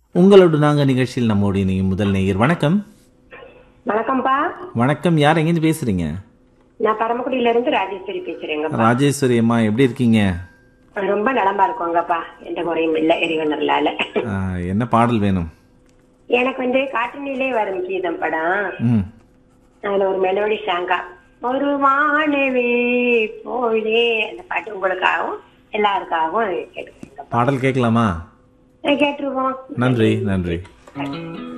உங்களோடு நாங்க நிகழ்ச்சியில் நம்மோடு இணையும் முதல் நேயர் வணக்கம் வணக்கம்ப்பா வணக்கம் யார் எங்கேருந்து பேசுறீங்க நான் பரமக்குடியில இருந்து ராஜேஸ்வரி பேசுறேங்கப்பா ராஜேஸ்வரி அம்மா எப்படி இருக்கீங்க ரொம்ப நலமா இருக்கோங்கப்பா எந்த குறையும் இல்ல இறைவனர்லால ஆ, என்ன பாடல் வேணும் எனக்கு வந்து காற்றினிலே வரும் கீதம் படம் ம் அதுல ஒரு மெலோடி சாங்கா ஒரு வானவே போலே அந்த பாட்டு உங்களுக்காகவும் எல்லாருக்காகவும் கேட்டுக்கிறேங்க பாடல் கேட்கலாமா கேட்டுருவோம் நன்றி நன்றி